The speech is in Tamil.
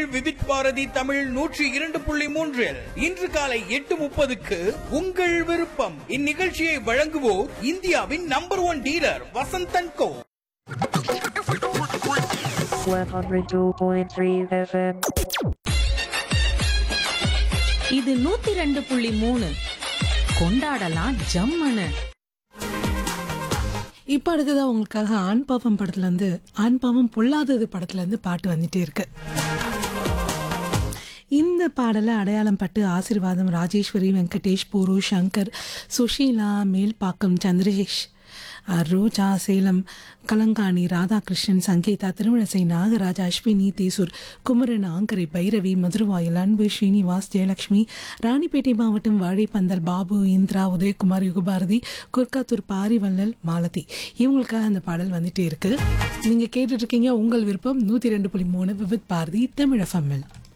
விவித் பாரதி தமிழ் நூற்றி இரண்டு புள்ளி மூன்றில் இன்று காலை எட்டு முப்பதுக்கு உங்கள் விருப்பம் இந்நிகழ்ச்சியை வழங்குவோர் இந்தியாவின் number one dealer Vasanth and co 102.3 FM. இது நூத்தி ரெண்டு புள்ளி மூணு கொண்டாடலாம் ஜம்மனு இப்போ அடுத்ததா உங்களுக்காக ஆண் பாவம் படத்துலேருந்து ஆண் பாவம் பொல்லாதது படத்துலேருந்து பாட்டு வந்துட்டே இருக்கு இந்த பாடலை அடையாளம் பட்டு ஆசீர்வாதம் ராஜேஸ்வரி வெங்கடேஷ் பூரு சங்கர் சுஷீலா மேல்பாக்கம் சந்திரேஷ் அஹ், ரோஜா சேலம் கலங்காணி ராதாகிருஷ்ணன் சங்கீதா திருமணசை நாகராஜ் அஸ்வினி தேசூர் குமரன் ஆங்கரை பைரவி மதுரவாயல் அன்பு ஸ்ரீனிவாஸ் ஜெயலட்சுமி ராணிப்பேட்டை மாவட்டம் வாழைப்பந்தல் பாபு இந்திரா உதயகுமார் யுகபாரதி குர்காத்தூர் பாரிவள்ளல் மாலதி இவங்களுக்காக அந்த பாடல் வந்துட்டே இருக்கு நீங்க கேட்டுட்டு இருக்கீங்க உங்கள் விருப்பம் நூத்தி ரெண்டு புள்ளி மூணு விவித் பாரதி தமிழ் எஃப்எம்எல்